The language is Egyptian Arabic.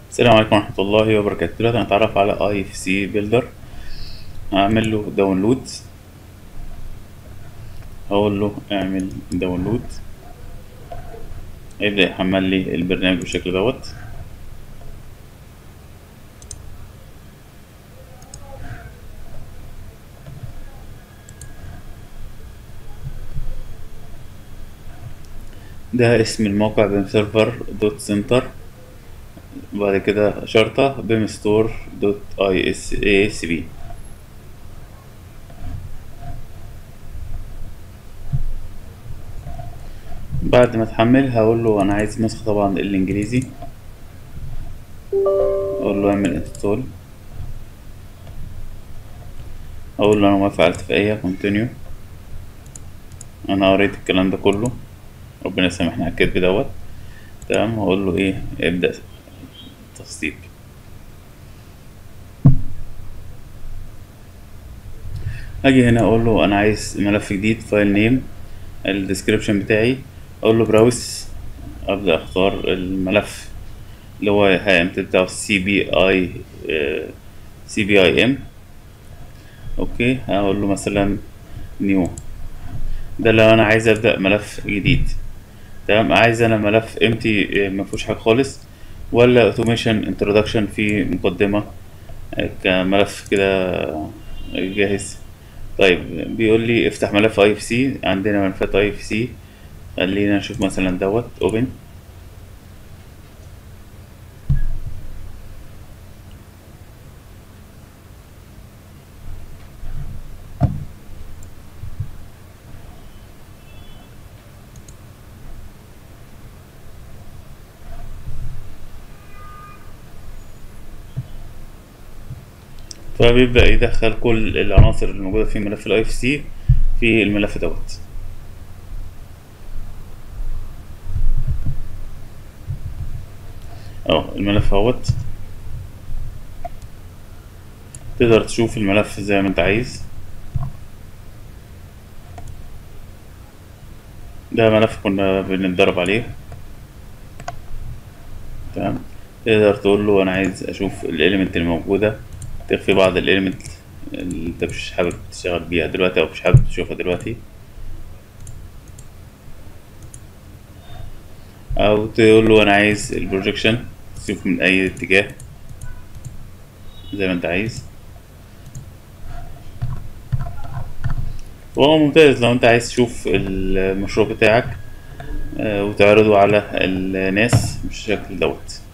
السلام عليكم ورحمة الله وبركاته دلوقتي هنتعرف على اي اف سي بيلدر هعمل له داونلود هقول له اعمل داونلود هيبدأ يحمل لي البرنامج بالشكل دوت ده اسم الموقع بيم سيرفر دوت سنتر وبعد كده شرطة بيم ستور دوت اي اس اي اس بي بعد ما اتحمل هقول له انا عايز نسخة طبعا الانجليزي اقول له اعمل انستول اقول له انا موافق على الاتفاقية كونتينيو انا قريت الكلام ده كله ربنا يسامحني على الكذب دوت تمام هقول له ايه ابدأ تسطيب اجي هنا اقول له انا عايز ملف جديد فايل نيم الديسكريبشن بتاعي اقول له براوس ابدا اختار الملف اللي هو هيمتد بتاعه سي بي اي سي بي اي ام اوكي هقول له مثلا نيو ده لو انا عايز ابدا ملف جديد تمام عايز انا ملف امتي ما فيهوش حاجه خالص ولا اوتوميشن انترودكشن في مقدمه كملف كده جاهز طيب بيقول لي افتح ملف اي اف سي عندنا ملفات اي اف سي خلينا نشوف مثلا دوت اوبن فبيبدأ يدخل كل العناصر الموجودة في ملف الاي اف سي في الملف دوت اهو الملف اهوت تقدر تشوف الملف زي ما انت عايز ده ملف كنا بنتدرب عليه تمام تقدر تقول له انا عايز اشوف الاليمنت الموجوده تخفي بعض الاليمنت اللي انت مش حابب تشتغل بيها دلوقتي او مش حابب تشوفها دلوقتي او تقول له انا عايز البروجيكشن تشوف من اي اتجاه زي ما انت عايز وهو ممتاز لو انت عايز تشوف المشروع بتاعك وتعرضه على الناس بالشكل دوت